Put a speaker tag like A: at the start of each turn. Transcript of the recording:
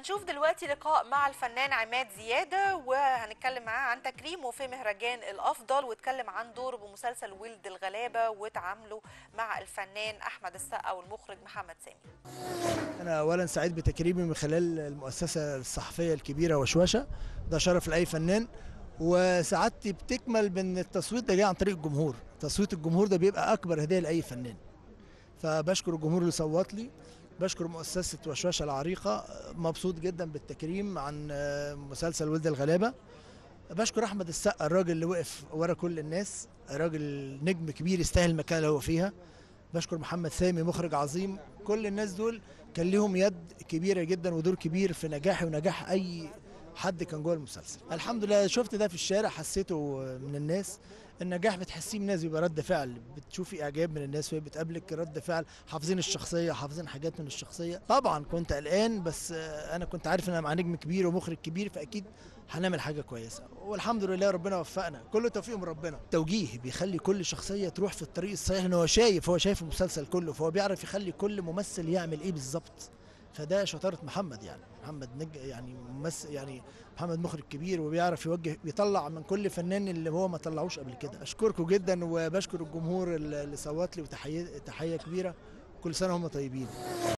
A: هنشوف دلوقتي لقاء مع الفنان عماد زيادة وهنتكلم معاه عن تكريمه في مهرجان الأفضل واتكلم عن دوره بمسلسل ولد الغلابة وتعامله مع الفنان أحمد السقا والمخرج محمد سامي
B: أنا أولا سعيد بتكريمي من خلال المؤسسة الصحفية الكبيرة وشوشة ده شرف لأي فنان وسعادتي بتكمل بأن التصويت ده جاي عن طريق الجمهور تصويت الجمهور ده بيبقى أكبر هدية لأي فنان فبشكر الجمهور اللي صوت لي بشكر مؤسسة وشوشة العريقة مبسوط جدا بالتكريم عن مسلسل ولد الغلابة بشكر أحمد السقا الراجل اللي وقف ورا كل الناس راجل نجم كبير يستاهل المكان اللي هو فيها بشكر محمد سامي مخرج عظيم كل الناس دول كان ليهم يد كبيرة جدا ودور كبير في نجاحي ونجاح أي حد كان جوه المسلسل الحمد لله شفت ده في الشارع حسيته من الناس النجاح بتحسيه من الناس بيبقى رد فعل بتشوفي اعجاب من الناس وهي بتقابلك رد فعل حافظين الشخصيه حافظين حاجات من الشخصيه طبعا كنت قلقان بس انا كنت عارف ان انا مع نجم كبير ومخرج كبير فاكيد هنعمل حاجه كويسه والحمد لله ربنا وفقنا كله توفيق من ربنا توجيه بيخلي كل شخصيه تروح في الطريق الصحيح ان هو شايف هو شايف المسلسل كله فهو بيعرف يخلي كل ممثل يعمل ايه بالظبط فده شطاره محمد يعني محمد نج يعني ممثل يعني محمد مخرج كبير وبيعرف يوجه بيطلع من كل فنان اللي هو ما طلعوش قبل كده اشكركم جدا وبشكر الجمهور اللي صوت لي وتحيه تحيه كبيره كل سنه هم طيبين